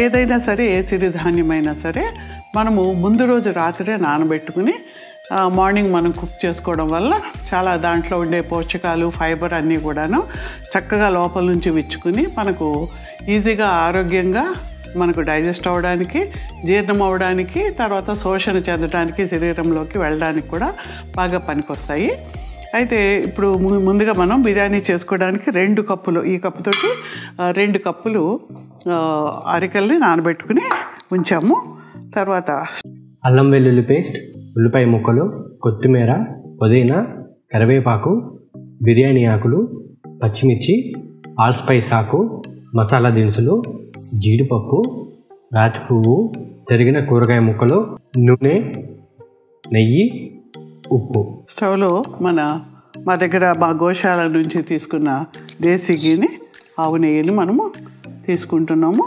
ఏదైనా సరే ఏ సిరిధాన్యమైనా సరే మనము ముందు రోజు రాత్రే నానబెట్టుకుని ఆ, మార్నింగ్ మనం కుక్ చేసుకోవడం వల్ల చాలా దాంట్లో ఉండే పోషకాలు ఫైబర్ అన్నీ కూడాను చక్కగా లోపల నుంచి విచ్చుకుని మనకు ఈజీగా ఆరోగ్యంగా మనకు డైజెస్ట్ అవ్వడానికి జీర్ణం అవ్వడానికి తర్వాత శోషణ చెందడానికి శరీరంలోకి వెళ్ళడానికి కూడా బాగా పనికొస్తాయి అయితే ఇప్పుడు ము- ముందుగా మనం బిర్యానీ చేసుకోవడానికి రెండు కప్పులు ఈ కప్పుతోటి ఆ, రెండు కప్పులు ఆ, అరికల్ని నానబెట్టుకుని ఉంచాము తర్వాత అల్లం వెల్లుల్లి పేస్ట్ ఉల్లిపాయ ముక్కలు కొత్తిమీర పుదీనా కరివేపాకు బిర్యానీ ఆకులు పచ్చిమిర్చి ఆల్ స్పైస్ ఆకు మసాలా దినుసులు జీడిపప్పు రాతి పువ్వు తరిగిన కూరగాయ ముక్కలు నూనె నెయ్యి ఉప్పు స్టవ్లో మన మా దగ్గర మా గోశాల నుంచి తీసుకున్న దేశీ గీని ఆవు నెయ్యిని మనము తీసుకుంటున్నాము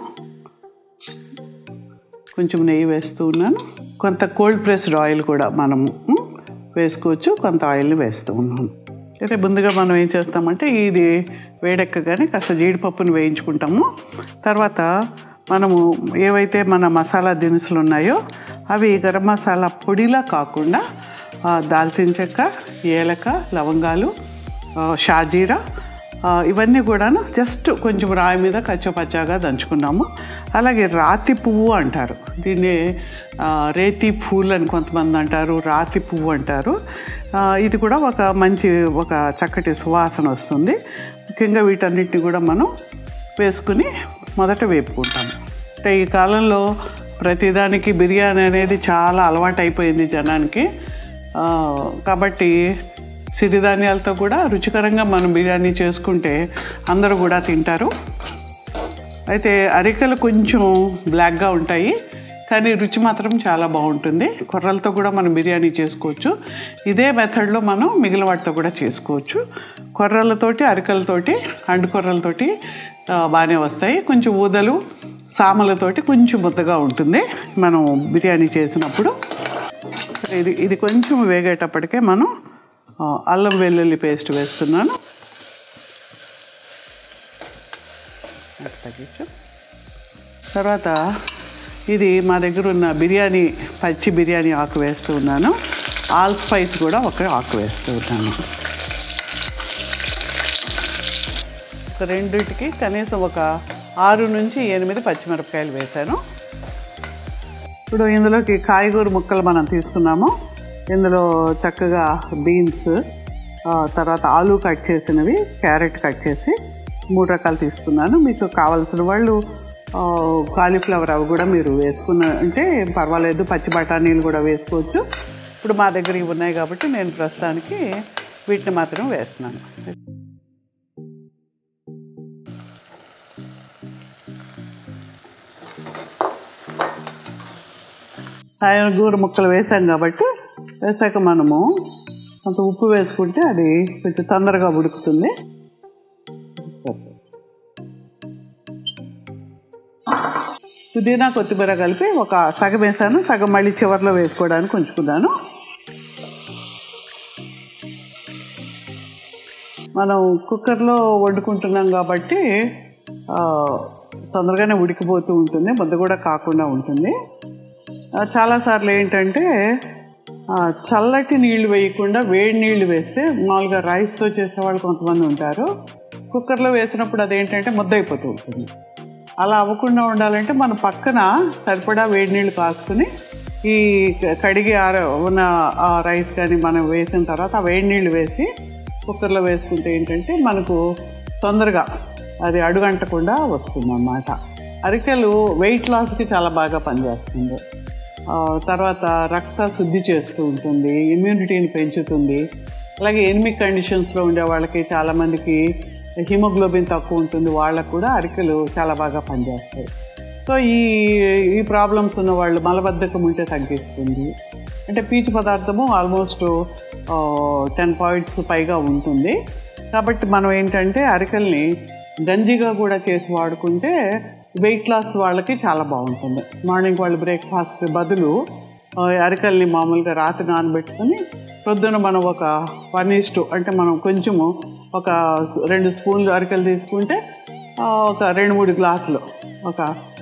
కొంచెం నెయ్యి వేస్తూ ఉన్నాను కొంత కోల్డ్ ప్రెస్డ్ ఆయిల్ కూడా మనము ఉమ్, వేసుకోవచ్చు కొంత ఆయిల్ని వేస్తూ ఉన్నాము అయితే ముందుగా మనం ఏం చేస్తామంటే ఇది వేడెక్కగానే కాస్త జీడిపప్పుని వేయించుకుంటాము తర్వాత మనము ఏవైతే మన మసాలా దినుసులు ఉన్నాయో అవి గరం మసాలా పొడిలా కాకుండా ఆ, దాల్చిన చెక్క ఏలక లవంగాలు ఆ, షాజీరా ఆ, ఇవన్నీ కూడాను జస్ట్ కొంచెం రాయి మీద కచ్చపచ్చాగా దంచుకున్నాము అలాగే రాతి పువ్వు అంటారు దీన్ని ఆ, రేతి పూలు అని కొంతమంది అంటారు రాతి పువ్వు అంటారు ఆ, ఇది కూడా ఒక మంచి ఒక చక్కటి సువాసన వస్తుంది ముఖ్యంగా వీటన్నిటిని కూడా మనం వేసుకుని మొదట వేపుకుంటాము అంటే ఈ కాలంలో ప్రతిదానికి బిర్యానీ అనేది చాలా అలవాటు అయిపోయింది జనానికి ఆ, కాబట్టి సిరిధాన్యాలతో కూడా రుచికరంగా మనం బిర్యానీ చేసుకుంటే అందరూ కూడా తింటారు అయితే అరికలు కొంచెం బ్లాక్గా ఉంటాయి కానీ రుచి మాత్రం చాలా బాగుంటుంది కొర్రలతో కూడా మనం బిర్యానీ చేసుకోవచ్చు ఇదే మెథడ్లో మనం మిగిలిన వాటితో కూడా చేసుకోవచ్చు కొర్రలతోటి అరికలతోటి అండు కొర్రలతోటి ఆ, బాగానే వస్తాయి కొంచెం ఊదలు సామలతోటి కొంచెం ముద్దగా ఉంటుంది మనం బిర్యానీ చేసినప్పుడు ఇది ఇది కొంచెం వేగేటప్పటికే మనం ఆ, అల్లం వెల్లుల్లి పేస్ట్ వేస్తున్నాను అటు తగ్గించు తర్వాత ఇది మా దగ్గర ఉన్న బిర్యానీ పచ్చి బిర్యానీ ఆకు వేస్తూ ఉన్నాను ఆల్ స్పైస్ కూడా ఒక ఆకు వేస్తూ ఉన్నాను ఒక రెండింటికి కనీసం ఒక ఆరు నుంచి ఎనిమిది పచ్చిమిరపకాయలు వేశాను ఇప్పుడు ఇందులోకి కాయగూర ముక్కలు మనం తీసుకున్నాము ఇందులో చక్కగా బీన్స్ ఆ, తర్వాత ఆలు కట్ చేసినవి క్యారెట్ కట్ చేసి మూడు రకాలు తీసుకున్నాను మీకు కావాల్సిన వాళ్ళు ఆ, కాలీఫ్లవర్ అవి కూడా మీరు వేసుకున్న అంటే ఏం పర్వాలేదు పచ్చి బఠానీలు కూడా వేసుకోవచ్చు ఇప్పుడు మా దగ్గర ఇవి ఉన్నాయి కాబట్టి నేను ప్రస్తుతానికి వీటిని మాత్రం వేస్తున్నాను కాయగూర ముక్కలు వేసాం కాబట్టి వేసాక మనము కొంత ఉప్పు వేసుకుంటే అది కొంచెం తొందరగా ఉడుకుతుంది పుదీనా కొత్తిమీర కలిపి ఒక సగం వేసాను సగం మళ్ళీ చివరిలో వేసుకోవడానికి ఉంచుకున్నాను మనం కుక్కర్లో వండుకుంటున్నాం కాబట్టి ఆ, తొందరగానే ఉడికిపోతూ ఉంటుంది ముద్ద కూడా కాకుండా ఉంటుంది ఆ, చాలాసార్లు ఏంటంటే ఆ, చల్లటి నీళ్లు వేయకుండా వేడి నీళ్లు వేస్తే మామూలుగా రైస్తో చేసేవాళ్ళు కొంతమంది ఉంటారు కుక్కర్లో వేసినప్పుడు అదేంటంటే ముద్ద అయిపోతూ ఉంటుంది అలా అవ్వకుండా ఉండాలంటే మన పక్కన సరిపడా వేడి నీళ్ళు కాసుకుని ఈ క- కడిగి ఆర ఉన్న ఆ రైస్ కానీ మనం వేసిన తర్వాత ఆ వేడి నీళ్ళు వేసి కుక్కర్లో వేసుకుంటే ఏంటంటే మనకు తొందరగా అది అడుగంటకుండా వస్తుంది అన్నమాట అరికెలు వెయిట్ లాస్కి చాలా బాగా పనిచేస్తుంది ఆ, తర్వాత రక్త శుద్ధి చేస్తూ ఉంటుంది ఇమ్యూనిటీని పెంచుతుంది అలాగే ఎనిమిక్ కండిషన్స్లో ఉండే వాళ్ళకి చాలామందికి హిమోగ్లోబిన్ తక్కువ ఉంటుంది వాళ్ళకు కూడా అరికెలు చాలా బాగా పనిచేస్తాయి సో ఈ ఈ ప్రాబ్లమ్స్ ఉన్న వాళ్ళు మలబద్ధకం ఉంటే తగ్గిస్తుంది అంటే పీచు పదార్థము ఆల్మోస్ట్ టెన్ పాయింట్స్ పైగా ఉంటుంది కాబట్టి మనం ఏంటంటే అరికెల్ని గంజిగా కూడా చేసి వాడుకుంటే వెయిట్ లాస్ వాళ్ళకి చాలా బాగుంటుంది మార్నింగ్ వాళ్ళు బ్రేక్ఫాస్ట్ బదులు ఆ, అరికల్ని మామూలుగా రాత్రి నానబెట్టుకొని పొద్దున మనం ఒక వన్ టూ అంటే మనం కొంచెము ఒక స్- రెండు స్పూన్లు అరికలు తీసుకుంటే ఆ, ఒక రెండు మూడు గ్లాసులు ఒక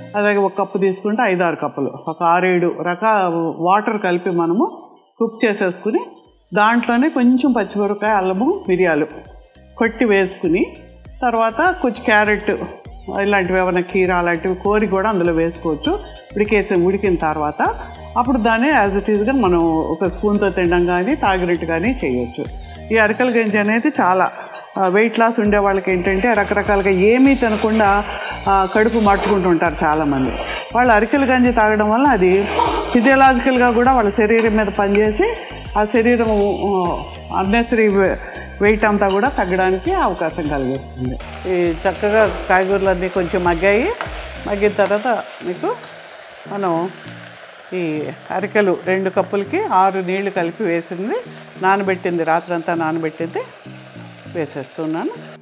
అలాగే ఒక కప్పు తీసుకుంటే ఐదు ఆరు కప్పులు ఒక ఆరేడు రకాల వాటర్ కలిపి మనము కుక్ చేసేసుకుని దాంట్లోనే కొంచెం పచ్చిమిరపకాయ అల్లము మిరియాలు కొట్టి వేసుకుని తర్వాత కొంచెం క్యారెట్ ఇలాంటివి ఏమైనా కీర అలాంటివి కోరి కూడా అందులో వేసుకోవచ్చు ఉడికేసి ఉడికిన తర్వాత అప్పుడు దాన్ని యాజ్ ఇట్ ఈస్గా మనం ఒక స్పూన్తో తినడం కానీ తాగినట్టు కానీ చేయొచ్చు ఈ అరకల గంజి అనేది చాలా వెయిట్ లాస్ ఉండే వాళ్ళకి ఏంటంటే రకరకాలుగా ఏమీ తినకుండా ఆ, కడుపు మట్టుకుంటూ ఉంటారు చాలామంది వాళ్ళు అరికెల గంజి తాగడం వల్ల అది ఫిజియలాజికల్గా కూడా వాళ్ళ శరీరం మీద పనిచేసి ఆ శరీరం అన్నెసరీ వెయిట్ అంతా కూడా తగ్గడానికి అవకాశం కలిగిస్తుంది ఈ చక్కగా కాయగూరలన్నీ కొంచెం మగ్గాయి మగ్గిన తర్వాత మీకు మనం ఈ అరికెలు రెండు కప్పులకి ఆరు నీళ్లు కలిపి వేసింది నానబెట్టింది రాత్రంతా నానబెట్టింది వేసేస్తున్నాను